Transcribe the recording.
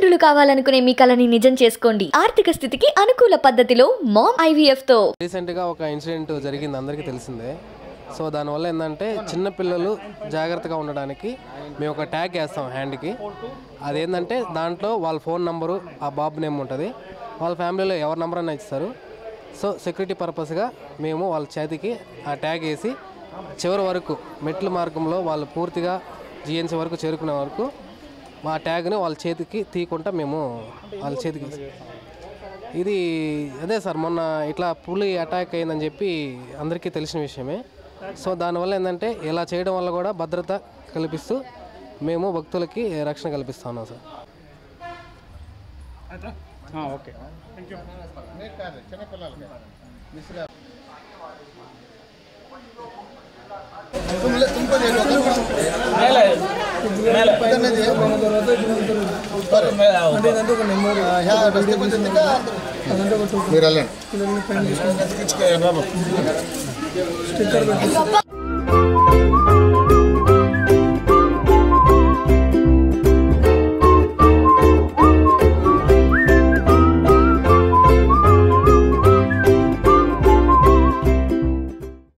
తల్లిదండ్రులు కావాలనుకునే మీ కలని నిజం చేసుకోండి ఆర్థిక స్థితికి అనుకూల పద్ధతిలో మామ్ ఐవీఎఫ్ తో రీసెంట్గా ఒక ఇన్సిడెంట్ జరిగింది అందరికీ తెలిసిందే సో దానివల్ల ఏంటంటే చిన్నపిల్లలు జాగ్రత్తగా ఉండడానికి మేము ఒక ట్యాగ్ వేస్తాం హ్యాండ్కి అదేంటంటే దాంట్లో వాళ్ళ ఫోన్ నంబరు ఆ బాబు నేమ్ ఉంటుంది వాళ్ళ ఫ్యామిలీలో ఎవరి నెంబర్ అయినా ఇస్తారు సో సెక్యూరిటీ పర్పస్గా మేము వాళ్ళ చేతికి ఆ ట్యాగ్ వేసి చివరి వరకు మెట్ల మార్గంలో వాళ్ళు పూర్తిగా జిఎన్సీ వరకు చేరుకునే వరకు మా ట్యాగ్ని వాళ్ళ చేతికి తీయకుండా మేము వాళ్ళ చేతికి ఇది అదే సార్ మొన్న ఇట్లా పులి అటాక్ అయిందని చెప్పి అందరికీ తెలిసిన విషయమే సో దానివల్ల ఏంటంటే ఇలా చేయడం వల్ల కూడా భద్రత కల్పిస్తూ మేము భక్తులకి రక్షణ కల్పిస్తా ఉన్నాం సార్ ఓకే మీరు వెళ్ళండి